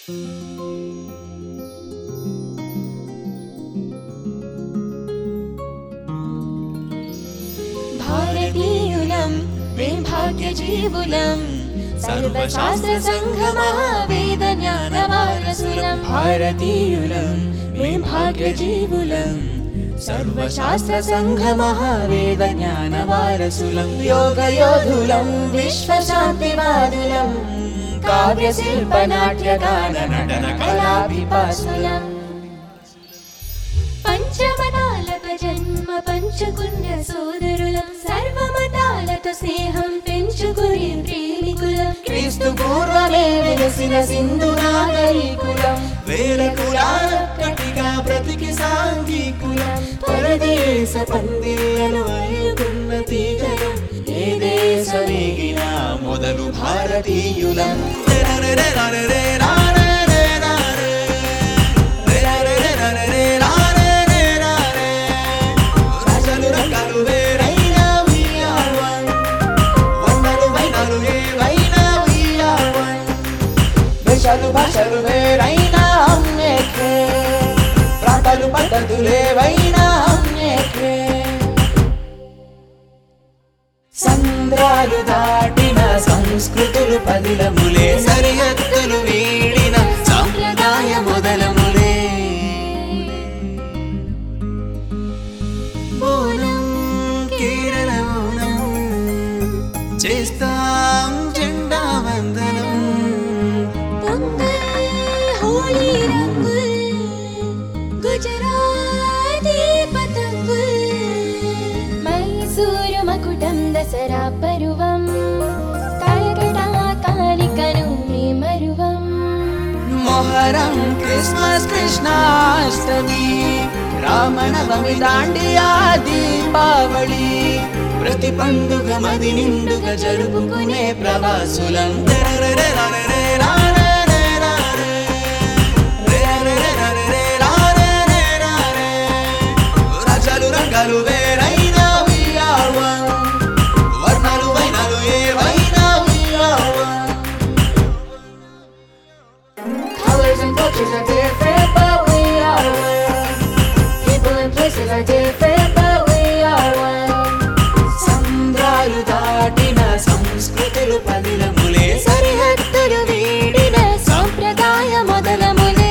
భారతీయులం మేం భాగ్యజీవులం సర్వశాస్త్ర సంఘమా వేద జ్ఞాన వారసులం భారతీయులం మేం భాగ్యజీవులం సర్వశాస్త్ర సంఘమా వేద జ్ఞాన వారసులం యోగ యోధులం విశ్వశాంతివాదులం కావ్య శిల్ప నాట్య గాన నటన కళాభిపాసులం పంచమతాలతో జన్మ పంచుకున్న సోదరులం సర్వమతాలతో స్నేహం పెంచుకునే ప్రేమికులం క్రీస్తు పూర్వమే వెలిసిన సింధు నాగరికులం వేల కులాలక్కటిగా బ్రతికి సాంఘికులం పరదేశ పందిళ్ళను అల్లుకున్న తీగలం ఏ దేశమేగినా మొదలు భారతీయులం ప్రజలు రకాలు వేరైనా we are one. వందలు వైనాలు ఏవైనా we are one. దేశాలు భాషలు వేరైనా అమ్మేకే ప్రాంతాలు పద్ధతులేవైనా అమ్మేకే సంద్రాలు దాటిన సంస్కృతులు పదిలములే సరిహద్దులు వీడిన సాంప్రదాయ మొదలములే మౌనం కేరళ మౌనం చేస్తాం జెండా వందనం పొంగల్ హోలీ రంగుల్ గుజరాతీ పతంగుల్ మైసూరు మకుటం దసరా పరువం కలకటా కాలికను మరువం మొహరం క్రిస్మస్ కృష్ణాష్టమి రామనవమి దాండియా దీపావళి ప్రతి పండుగ మది నిండుగా జరుపుకునే ప్రవాసులం రాజాలు రంగాలు వేరైనా we are one. వర్ణాలు వైనాలు ఏవైనా we are one. Colors and cultures are different, but we are one. People and places are different, but we are one. సంద్రాలు దాటిన సంస్కృతులు పదిలములే సరిహద్దులు వీడిన సాంప్రదాయ మొదలములే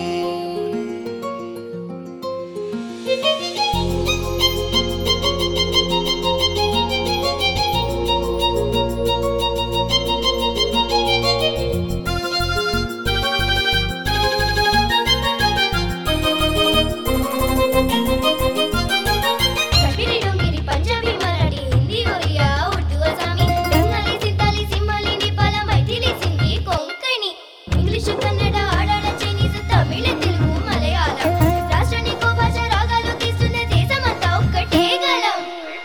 कश्मीरी डोंगरी पंजाबी मराठी हिंदी ओरिया उर्दू असामी बंगाली सिंताली सिंहली नेपाल मैथिली सिंधी कोंकणी ఇంగ్లీష్ కన్నడ ఆడాడ చైనీస్ తమిళ తెలుగు మలయాళం రాష్ట్రానికి భాష రాగాలు తీస్తున్న దేశమంతా ఒక్కటే గలం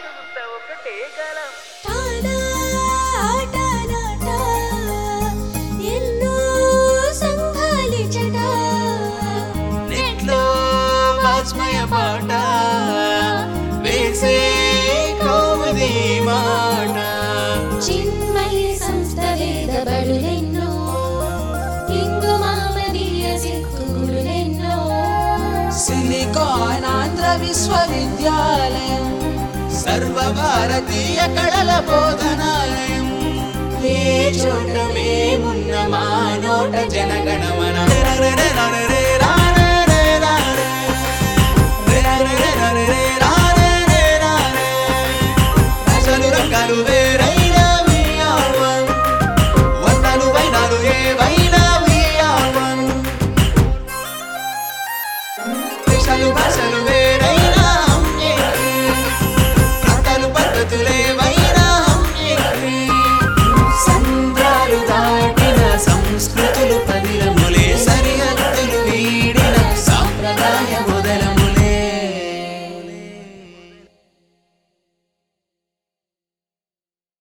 తానా ఆటలాట ఎన్నో సంఘాలి జట నెట్లో వాజ్మయ పాట వేసే కౌముది మాట చిన్మయ సంస్థ వేద బడులెన్నో ఇంగు మామనీయ సిక్కులెన్నో సిలికాన్ ఆంధ్ర విశ్వవిద్యాలయం సర్వభారతీయ కళల బోధనాలయం ఏ చోట మేమున్న మా నోట జనగణమన ప్రజలు రంగాలు వేరైనా we are one. వందలు వైనాలు ఏవైనా we are one. దేశాలు భాషలు వేరైనా